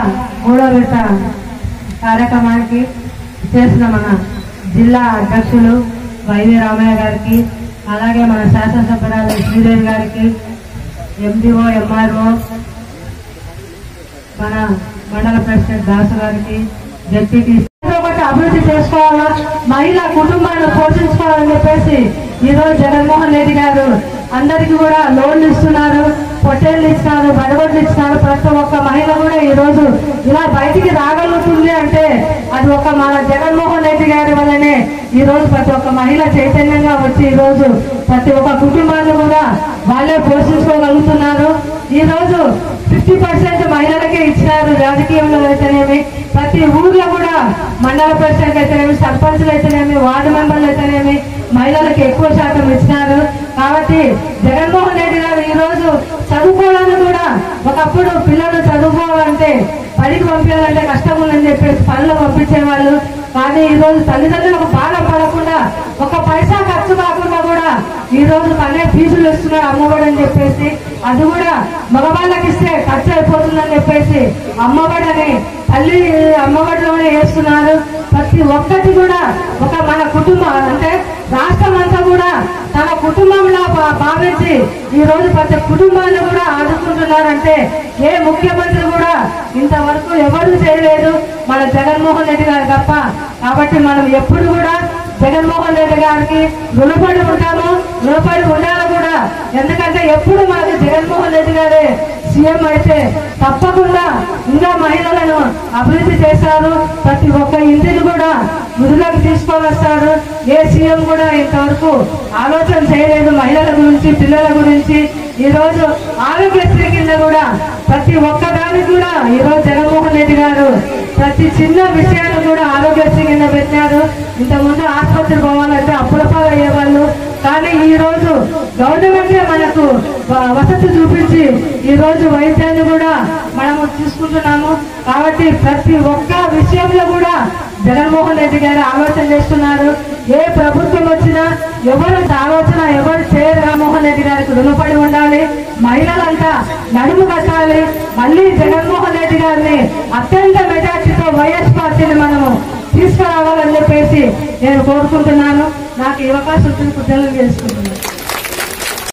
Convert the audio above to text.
మూడో విడత కార్యక్రమానికి చేసిన మన జిల్లా అధ్యక్షులు వైవి రామయ్య గారికి అలాగే మన శాసనసభ్యురాలు శ్రీదేవి గారికి ఎండిఓ ఎంఆర్ఓ మన మండల ప్రెసిడెంట్ దాసు గారికి జడ్పీటీ ఒకటి అభివృద్ధి చేసుకోవాలా మహిళా కుటుంబాలను పోషించుకోవాలని చెప్పేసి ఈ రోజు జగన్మోహన్ రెడ్డి గారు అందరికీ కూడా లోన్లు ఇస్తున్నారు పొట్టేళ్ళు ఇస్తున్నారు బడగొడ్లు ఇస్తున్నారు ప్రతి ఒక్క మహిళ కూడా ఈ రోజు ఇలా బయటికి రాగలుగుతుంది అంటే అది ఒక మన జగన్మోహన్ రెడ్డి గారి వల్లనే ఈ రోజు ప్రతి ఒక్క మహిళ చైతన్యంగా వచ్చి ఈ రోజు ప్రతి ఒక్క కుటుంబాన్ని కూడా వాళ్ళే పోషించుకోగలుగుతున్నారు ఈ రోజు ఫిఫ్టీ పర్సెంట్ మహిళలకే ఇచ్చినారు రాజకీయంలో అయితేనేమి ప్రతి ఊర్లో కూడా మండల ప్రెసిడెంట్ అయితేనేమి సర్పంచ్లు అయితేనేమి వార్డు మెంబర్లు అయితేనేమి మహిళలకు ఎక్కువ శాతం ఇచ్చినారు కాబట్టి జగన్మోహన్ రెడ్డి గారు ఈ రోజు చదువుకోవాలని కూడా ఒకప్పుడు పిల్లలు చదువుకోవాలంటే పనికి పంపించాలంటే కష్టం ఉందని చెప్పేసి పనులు పంపించేవాళ్ళు కానీ ఈ రోజు తల్లిదండ్రులకు భారం పడకుండా ఒక పైసా ఖర్చు కాకుండా కూడా ఈ రోజు తనే ఫీజులు ఇస్తున్నారు అమ్మఒడి అని చెప్పేసి అది కూడా మగవాళ్ళకి ఇస్తే ఖర్చు అయిపోతుందని చెప్పేసి అమ్మఒడి అని తల్లి అమ్మఒడిలోనే వేస్తున్నారు ప్రతి ఒక్కటి కూడా ఒక మన కుటుంబం అంటే రాష్ట్రం అంతా కూడా తన కుటుంబంలో భా- భావించి ఈ రోజు ప్రతి కుటుంబాన్ని కూడా ఆదుకుంటున్నారంటే ఏ ముఖ్యమంత్రి కూడా ఇంతవరకు ఎవరు చేయలేదు మన జగన్మోహన్ రెడ్డి గారు తప్ప కాబట్టి మనం ఎప్పుడు కూడా జగన్మోహన్ రెడ్డి గారికి రుణపడి ఉంటాము రుణపడి ఉండాలి కూడా ఎందుకంటే ఎప్పుడు మనకి జగన్మోహన్ రెడ్డి గారే సీఎం అయితే తప్పకుండా ఇంకా మహిళలను అభివృద్ధి చేశారు ప్రతి ఒక్క ఇంటిని కూడా వృద్ధులకు తీసుకొని వస్తారు ఏ సీఎం కూడా ఇంతవరకు ఆలోచన చేయలేదు మహిళల గురించి పిల్లల గురించి ఈ రోజు ఆరోగ్యశ్రీ కింద కూడా ప్రతి ఒక్క దానికి కూడా ఈ రోజు జగన్మోహన్ రెడ్డి గారు ప్రతి చిన్న విషయాన్ని కూడా ఆరోగ్యశ్రీ కింద పెట్టారు ఇంతకుముందు ఆసుపత్రి పోవాలంటే అప్పుల పాలు అయ్యేవాళ్ళు కానీ ఈ రోజు గవర్నమెంట్ మనకు వ- వసతి చూపించి ఈ రోజు వైద్యాన్ని కూడా మనము తీసుకుంటున్నాము కాబట్టి ప్రతి ఒక్క విషయంలో కూడా జగన్మోహన్ రెడ్డి గారు ఆలోచన చేస్తున్నారు ఏ ప్రభుత్వం వచ్చినా ఎవరు ఆలోచన ఎవరు చేయరు రామ్మోహన్ రెడ్డి గారికి రుణపడి ఉండాలి మహిళలంతా నడుము కట్టాలి మళ్ళీ జగన్మోహన్ రెడ్డి గారిని అత్యంత మెజార్టీతో వైఎస్ పార్టీని మనము తీసుకురావాలని చెప్పేసి నేను కోరుకుంటున్నాను నాకు ఈ అవకాశం వచ్చిన కృతజ్ఞతలు చేసుకుంటున్నాను